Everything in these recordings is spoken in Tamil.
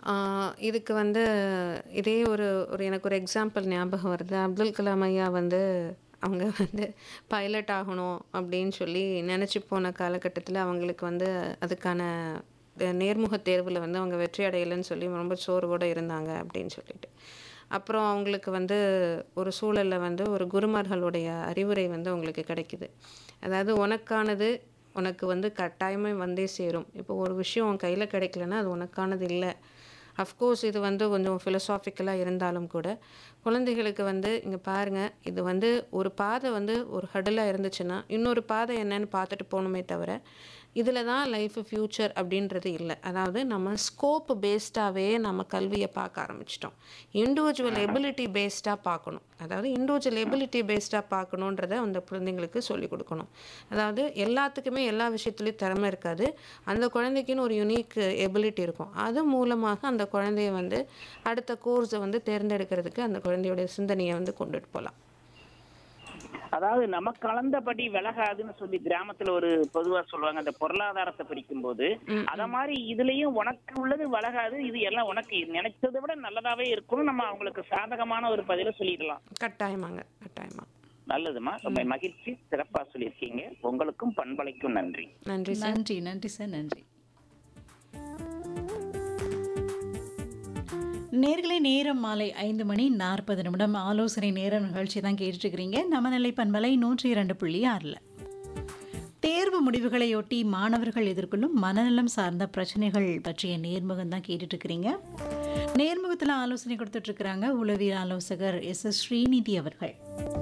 ஆ, இதுக்கு வந்து இதே ஒரு ஒரு எனக்கு ஒரு எக்ஸாம்பிள் ஞாபகம் வருது அப்துல் கலாம் ஐயா வந்து அவங்க வந்து பைலட் ஆகணும் அப்படின்னு சொல்லி நினச்சி போன காலகட்டத்தில் அவங்களுக்கு வந்து அதுக்கான அஹ், நேர்முக தேர்வில் வந்து அவங்க வெற்றி அடையலைன்னு சொல்லி ரொம்ப சோர்வோடு இருந்தாங்க அப்படின்னு சொல்லிட்டு அப்புறம் அவங்களுக்கு வந்து ஒரு சூழலில் வந்து ஒரு குருமார்களுடைய அறிவுரை வந்து அவங்களுக்கு கிடைக்குது அதாவது உனக்கானது உனக்கு வந்து கட்டாயமே வந்தே சேரும் இப்போ ஒரு விஷயம் உன் கையில் கிடைக்கலன்னா அது உனக்கானது இல்லை அஃப்கோர்ஸ் இது வந்து கொஞ்சம் ஃபிலசாஃபிக்கலாக இருந்தாலும் கூட குழந்தைகளுக்கு வந்து இங்கே பாருங்கள் இது வந்து ஒரு பாதை வந்து ஒரு ஹடலாக இருந்துச்சுன்னா இன்னொரு பாதை என்னன்னு பார்த்துட்டு போகணுமே தவிர இதில் தான் லைஃப் ஃப்யூச்சர் அப்படின்றது இல்லை அதாவது நம்ம ஸ்கோப் பேஸ்டாகவே நம்ம கல்வியை பார்க்க ஆரம்பிச்சிட்டோம் இண்டிவிஜுவல் எபிலிட்டி பேஸ்டாக பார்க்கணும் அதாவது இண்டிவிஜுவல் எபிலிட்டி பேஸ்டாக பார்க்கணுன்றத அந்த குழந்தைங்களுக்கு சொல்லிக் கொடுக்கணும் அதாவது எல்லாத்துக்குமே எல்லா விஷயத்துலையும் திறமை இருக்காது அந்த குழந்தைக்குன்னு ஒரு யுனிக் எபிலிட்டி இருக்கும் அது மூலமாக அந்த குழந்தைய வந்து அடுத்த கோர்ஸை வந்து தேர்ந்தெடுக்கிறதுக்கு அந்த குழந்தையோட சிந்தனையை வந்து கொண்டுட்டு போகலாம் அதாவது நமக்கு கலந்தபடி விலகாதுன்னு சொல்லி கிராமத்துல ஒரு பொதுவா சொல்லுவாங்க அந்த பொருளாதாரத்தை பிரிக்கும் போது அத மாதிரி இதுலயும் உனக்கு உள்ளது விலகாது இது எல்லாம் உனக்கு நினைச்சதை விட நல்லதாவே இருக்கணும் நம்ம அவங்களுக்கு சாதகமான ஒரு பதில சொல்லிடலாம் கட்டாயமாங்க கட்டாயமா நல்லதுமா ரொம்ப மகிழ்ச்சி சிறப்பா சொல்லியிருக்கீங்க உங்களுக்கும் பண்பலைக்கும் நன்றி நன்றி சார் நன்றி நன்றி சார் நன்றி நேர்களே நேரம் மாலை ஐந்து மணி நாற்பது நிமிடம் ஆலோசனை நேர நிகழ்ச்சி தான் கேட்டுருக்கிறீங்க நம்ம நிலை பண்பலை நூற்றி இரண்டு புள்ளி ஆறில் தேர்வு முடிவுகளையொட்டி மாணவர்கள் எதிர்கொள்ளும் மனநலம் சார்ந்த பிரச்சனைகள் பற்றிய நேர்முகம் தான் கேட்டுட்டு இருக்கிறீங்க நேர்முகத்தில் ஆலோசனை கொடுத்துட்டு இருக்கிறாங்க உளவியல் ஆலோசகர் எஸ் எஸ் ஸ்ரீநிதி அவர்கள்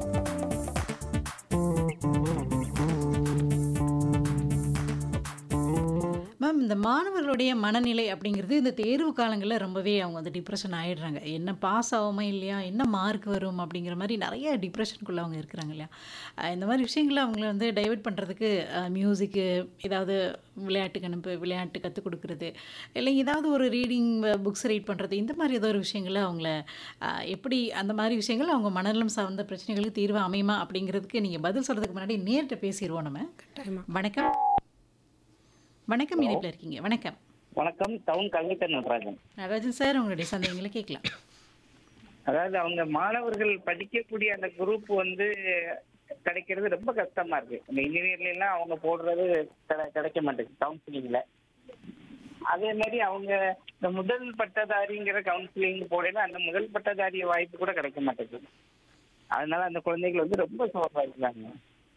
மேம் இந்த மாணவர்களுடைய மனநிலை அப்படிங்கிறது இந்த தேர்வு காலங்களில் ரொம்பவே அவங்க வந்து டிப்ரெஷன் ஆயிடுறாங்க என்ன பாஸ் ஆகுமா இல்லையா என்ன மார்க் வரும் அப்படிங்கிற மாதிரி நிறைய டிப்ரெஷனுக்குள்ளே அவங்க இருக்கிறாங்க இல்லையா அஹ் இந்த மாதிரி விஷயங்களை அவங்கள வந்து டைவர்ட் பண்ணுறதுக்கு மியூசிக்கு ஏதாவது விளையாட்டுக்கு அனுப்பு விளையாட்டு கற்றுக் கொடுக்குறது இல்லை ஏதாவது ஒரு ரீடிங் புக்ஸ் ரீட் பண்ணுறது இந்த மாதிரி ஏதோ ஒரு விஷயங்களை அவங்கள அஹ், எப்படி அந்த மாதிரி விஷயங்கள் அவங்க மனநலம் சார்ந்த பிரச்சனைகளுக்கு தீர்வு அமையுமா அப்படிங்கிறதுக்கு நீங்கள் பதில் சொல்கிறதுக்கு முன்னாடி நேர்கிட்ட பேசிடுவோம் நம்ம கட்டாயமா வணக்கம் வணக்கம் இணைப்பில் இருக்கீங்க வணக்கம் வணக்கம் டவுன் கல்வித்தன் நடராஜன் நடராஜன் சார் உங்களுடைய சந்தேகங்களை கேட்கலாம் அதாவது அவங்க மாணவர்கள் படிக்கக்கூடிய அந்த குரூப் வந்து கிடைக்கிறது ரொம்ப கஷ்டமா இருக்கு இந்த இன்ஜினியர்ல எல்லாம் அவங்க போடுறது கிடை- கிடைக்க மாட்டேங்குது கவுன்சிலிங்ல அதே மாதிரி அவங்க இந்த முதல் பட்டதாரிங்கிற கவுன்சிலிங் போடையில அந்த முதல் பட்டதாரி வாய்ப்பு கூட கிடைக்க மாட்டேங்குது அதனால அந்த குழந்தைகள் வந்து ரொம்ப சோர்வா இருக்காங்க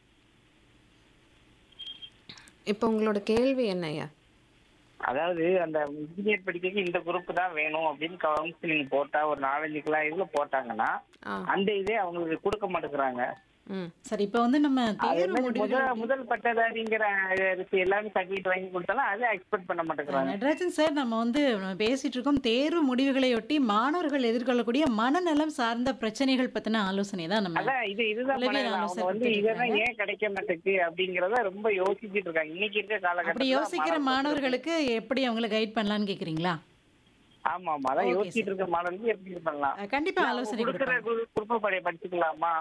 இப்போ உங்களோட கேள்வி என்னய்யா அதாவது அந்த இன்ஜினியர் படிக்க இந்த குரூப் தான் வேணும் அப்படின்னு கவுன்சிலிங் போட்டா ஒரு நாலஞ்சு கிலா இதுல போட்டாங்கன்னா ஆ அந்த இதே அவங்களுக்கு கொடுக்க மாட்டேங்கிறாங்க ம் சரி இப்போ வந்து நம்ம அதே தேர்வு மாதிரி முடிவுகள் முதல் முதல் பட்டதாரிங்கிற இருக்கு எல்லாமே சர்டிஃபிகேட் வாங்கி கொடுத்தாலும் அதை எக்ஸ்பெக்ட் பண்ண மாட்டேங்கிறாங்க நடராஜன் சார் நம்ம வந்து நம்ம பேசிட்டு இருக்கோம் தேர்வு முடிவுகளையொட்டி மாணவர்கள் எதிர்கொள்ளக்கூடிய மனநலம் சார்ந்த பிரச்சனைகள் பத்தின ஆலோசனை தான் நம்ம அதான் இது இதுதான் உளவியல் பண்ணலாம். அவங்க ஆலோசனை வந்து இதெல்லாம் கொடுத்திருக்காங்க. ஏன் கிடைக்க மாட்டேங்குது அப்படிங்கறத ரொம்ப யோசிச்சுட்டு இருக்காங்க இன்னைக்கு இருக்க அப்படி காலகட்டத்தில் யோசிக்கிற மாணவர்களுக்கு எப்படி அவங்கள கைட் பண்ணலாம்னு கேக்குறீங்களா ஆமா ஆமா அதான் Okay, யோசிச்சுட்டு இருக்க மாணவர்களுக்கு எப்படி இது பண்ணலாம் அஹ் கண்டிப்பா ஆலோசனை கொடுக்குற கொடுப்பாங்க குரூப் படைய படிச்சுக்கலாமா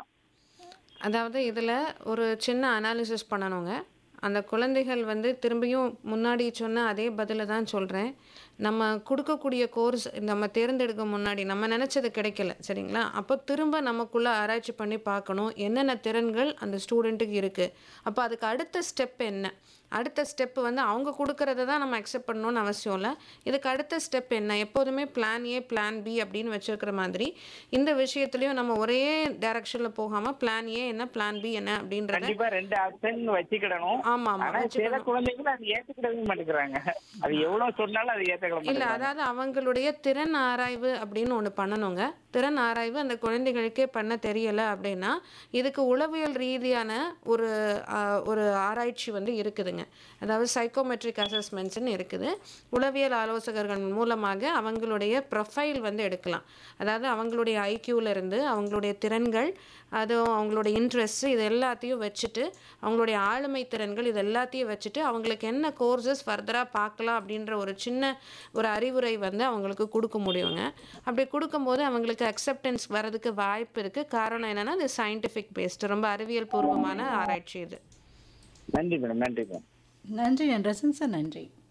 அதாவது இதில் ஒரு சின்ன அனாலிசிஸ் பண்ணணுங்க அந்த குழந்தைகள் வந்து திரும்பியும் முன்னாடி சொன்ன அதே பதிலை தான் சொல்கிறேன் நம்ம கொடுக்கக்கூடிய கோர்ஸ் நம்ம தேர்ந்தெடுக்க முன்னாடி நம்ம நினச்சது கிடைக்கல சரிங்களா அப்போ திரும்ப நமக்குள்ளே ஆராய்ச்சி பண்ணி பார்க்கணும் என்னென்ன திறன்கள் அந்த ஸ்டூடெண்ட்டுக்கு இருக்குது அப்போ அதுக்கு அடுத்த ஸ்டெப் என்ன அடுத்த ஸ்டெப் வந்து அவங்க கொடுக்கறத தான் நம்ம அக்செப்ட் பண்ணணும்னு அவசியம் இல்லை இதுக்கு அடுத்த ஸ்டெப் என்ன எப்போதுமே பிளான் ஏ பிளான் பி அப்படின்னு வச்சிருக்கிற மாதிரி இந்த விஷயத்துலையும் நம்ம ஒரே டைரக்ஷனில் போகாமல் பிளான் ஏ என்ன பிளான் பி என்ன அப்படின்றத கண்டிப்பா ரெண்டு ஆப்ஷன் வச்சுக்கிடணும் ஆமாம் ஆமாம் ஆனா சில குழந்தைகள் அது ஏத்துக்கிடவே மாட்டேங்கிறாங்க அது எவ்வளவு சொன்னாலும் அது ஏத்துக்கிட இல்லை மாட்டேங்கிறாங்க அதாவது அவங்களுடைய திறன் ஆராய்வு அப்படின்னு ஒன்று பண்ணணுங்க திறன் ஆராய்வு அந்த குழந்தைகளுக்கே பண்ண தெரியலை அப்படின்னா இதுக்கு உளவியல் ரீதியான ஒரு ஆ, ஒரு ஆராய்ச்சி வந்து இருக்குதுங்க அதாவது சைக்கோமெட்ரிக் அசஸ்மெண்ட்ஸ்னு இருக்குது உளவியல் ஆலோசகர்கள் மூலமாக அவங்களுடைய ப்ரொஃபைல் வந்து எடுக்கலாம் அதாவது அவங்களுடைய ஐக்கியூல இருந்து அவங்களுடைய திறன்கள் அதுவும் அவங்களுடைய இன்ட்ரெஸ்ட் இது எல்லாத்தையும் வச்சுட்டு அவங்களுடைய ஆளுமை திறன்கள் இது எல்லாத்தையும் வச்சுட்டு அவங்களுக்கு என்ன கோர்சஸ் ஃபர்தராக பார்க்கலாம் அப்படின்ற ஒரு சின்ன ஒரு அறிவுரை வந்து அவங்களுக்கு கொடுக்க முடியுங்க அப்படி கொடுக்கும்போது அவங்களுக்கு அக்செப்டன்ஸ் வரதுக்கு வாய்ப்பு இருக்குது காரணம் என்னென்னா இது சயின்டிஃபிக் பேஸ்டு ரொம்ப அறிவியல் பூர்வமான ஆராய்ச்சி இது நன்றி மேடம் நன்றி மேடம் நன்றி நடராஜன் சார் நன்றி